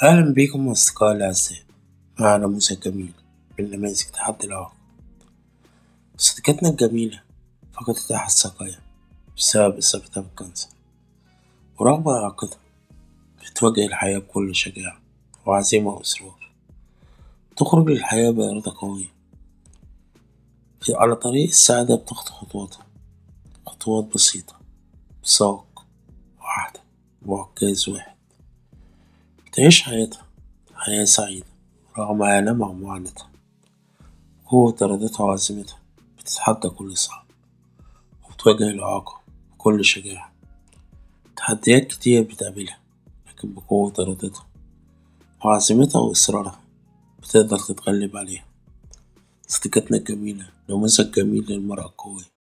أهلا بكم أصدقائي الأعزاء مع نموذج جميل من نماذج تحدي العواقب صديقتنا الجميلة فقدت أحد ساقيها بسبب إصابتها بالكانسر ورغم إعاقتها بتواجه الحياة بكل شجاعة وعزيمة وإصرار تخرج للحياة بإرادة قوية في على طريق السعادة بتخطو خطواتها خطوات بسيطة بساق واحدة وعكاز واحد تعيش حياتها حياة سعيدة رغم آلامها ومعاناتها قوة إرادتها وعزيمتها بتتحدى كل صعب وبتواجه الإعاقة بكل شجاعة تحديات كتير بتقابلها لكن بقوة إرادتها وعزيمتها وإصرارها بتقدر تتغلب عليها صديقتنا الجميلة نموذج جميل للمرأة القوية